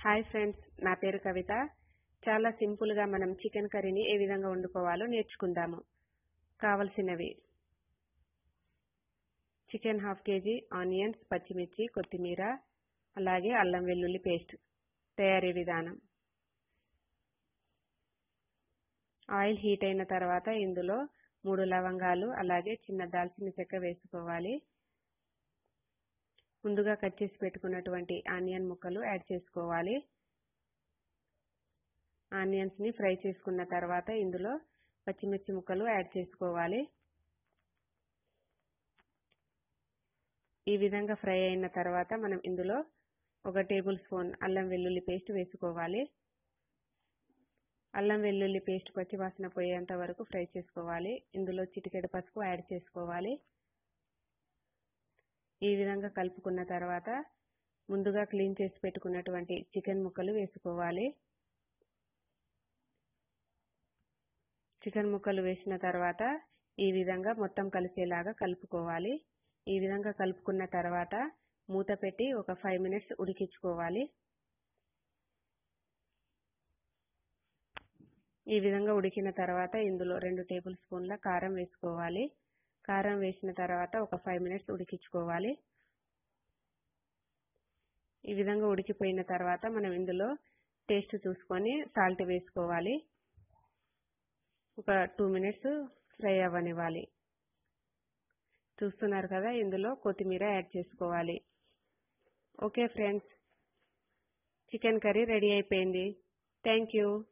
hi friends నా పేరు కవిత చాలా సింపుల్గా మనం చికెన్ కర్రీని ఏ విధంగా వండుకోవాలో నేర్చుకుందాము కావలసినవి చికెన్ హాఫ్ కేజీ ఆనియన్స్ పచ్చిమిర్చి కొత్తిమీర అలాగే అల్లం వెల్లుల్లి పేస్ట్ తయారీ విధానం ఆయిల్ హీట్ అయిన తర్వాత ఇందులో మూడు లవంగాలు అలాగే చిన్న దాల్చిన చెక్క వేసుకోవాలి ముందుగా కట్ చేసి పెట్టుకున్నటువంటి ఆనియన్ ముక్కలు యాడ్ చేసుకోవాలి ఆనియన్స్ని ఫ్రై చేసుకున్న తర్వాత ఇందులో పచ్చిమిర్చి ముక్కలు యాడ్ చేసుకోవాలి ఈ విధంగా ఫ్రై అయిన తర్వాత మనం ఇందులో ఒక టేబుల్ స్పూన్ అల్లం వెల్లుల్లి పేస్ట్ వేసుకోవాలి అల్లం వెల్లుల్లి పేస్ట్ పచ్చి వాసన పోయేంత వరకు ఫ్రై చేసుకోవాలి ఇందులో చిటికెడు పసుపు యాడ్ చేసుకోవాలి ఈ విధంగా కలుపుకున్న తర్వాత ముందుగా క్లీన్ చేసి పెట్టుకున్నటువంటి చికెన్ ముక్కలు వేసుకోవాలి చికెన్ ముక్కలు వేసిన తర్వాత ఈ విధంగా మొత్తం కలిసేలాగా కలుపుకోవాలి ఈ విధంగా కలుపుకున్న తర్వాత మూత పెట్టి ఒక ఫైవ్ మినిట్స్ ఉడికించుకోవాలి ఈ విధంగా ఉడికిన తర్వాత ఇందులో రెండు టేబుల్ స్పూన్ల కారం వేసుకోవాలి కారం వేసిన తర్వాత ఒక ఫైవ్ మినిట్స్ ఉడికించుకోవాలి ఈ విధంగా ఉడికిపోయిన తర్వాత మనం ఇందులో టేస్ట్ చూసుకొని సాల్ట్ వేసుకోవాలి ఒక టూ మినిట్స్ ఫ్రై అవ్వనివ్వాలి చూస్తున్నారు కదా ఇందులో కొత్తిమీర యాడ్ చేసుకోవాలి okay friends chicken curry ready అయిపోయింది థ్యాంక్ యూ